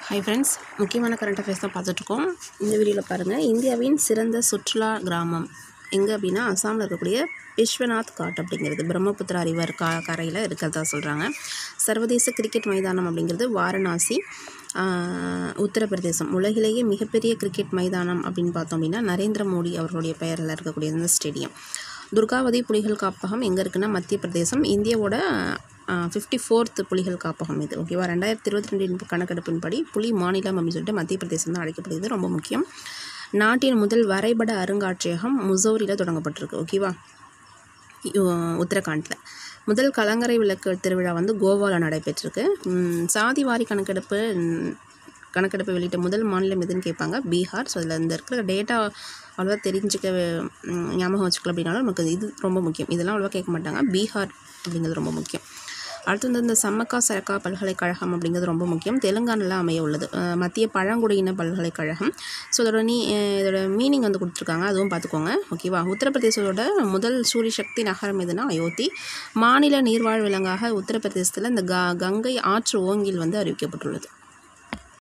high friends முக்கியமான current affairs தான் பார்த்துட்ருக்கோம் இந்த வீடியோவில் பாருங்கள் இந்தியாவின் சிறந்த சுற்றுலா கிராமம் எங்கே அப்படின்னா அஸ்ஸாமில் இருக்கக்கூடிய விஸ்வநாத் காட் அப்படிங்கிறது பிரம்மபுத்திரா ரிவர் கா கரையில் இருக்கிறதா சொல்கிறாங்க சர்வதேச கிரிக்கெட் மைதானம் அப்படிங்கிறது வாரணாசி ஆஹ், உத்தரப்பிரதேசம் உலகிலேயே மிகப்பெரிய கிரிக்கெட் மைதானம் அப்படின்னு பார்த்தோம் அப்படின்னா நரேந்திர மோடி அவர்களுடைய பெயரில் இருக்கக்கூடிய இந்த ஸ்டேடியம் துர்காவதி புலிகள் காப்பகம் எங்கே இருக்குன்னா மத்திய பிரதேசம் இந்தியாவோட ஃபிஃப்டி ஃபோர்த் புலிகள் காப்பகம் இது ஓகேவா ரெண்டாயிரத்தி இருபத்தி ரெண்டு கணக்கெடுப்பின்படி புலி மாநிலம் அப்படின்னு சொல்லிட்டு மத்திய பிரதேசம் தான் அழைக்கப்படுகிறது ரொம்ப முக்கியம் நாட்டின் முதல் வரைபட அருங்காட்சியகம் முசோரியில் தொடங்கப்பட்டிருக்கு ஓகேவா யு- உத்தரகாண்டில் முதல் கலங்கரை விளக்கு திருவிழா வந்து கோவாவில் நடைபெற்றிருக்கு ம், சாதிவாரி கணக்கெடுப்பு ம், கணக்கெடுப்பு வெளியிட்ட முதல் மாநிலம் எதுன்னு கேட்பாங்க பீகார் ஸோ அதில் இந்த இருக்கிற டேட்டா அவ்வளோவா தெரிஞ்சுக்க ம், ஞாபகம் வச்சுக்கல அப்படின்னாலும் நமக்கு இது ரொம்ப முக்கியம் இதெல்லாம் அவ்வளோவா கேட்க மாட்டாங்க பீகார் அப்படிங்கிறது ரொம்ப முக்கியம் அடுத்து வந்து இந்த சம்மக்கா சரக்கா பல்கலைக்கழகம் அப்படிங்கிறது ரொம்ப முக்கியம் தெலுங்கானால அமைய உள்ளது அஹ் மத்திய பழங்குடியின பல்கலைக்கழகம் ஸோ இதோட நீ அஹ் இதோட மீனிங் வந்து கொடுத்துருக்காங்க அதுவும் பார்த்துக்கோங்க ஓகேவா உத்தரப்பிரதேசத்தோட முதல் சூரிய சக்தி நகரம் எதுனா அயோத்தி மாநில நீர்வாழ் விலங்காக உத்தரப்பிரதேசத்தில் இந்த க கங்கை ஆற்று ஓங்கில் வந்து அறிவிக்கப்பட்டுள்ளது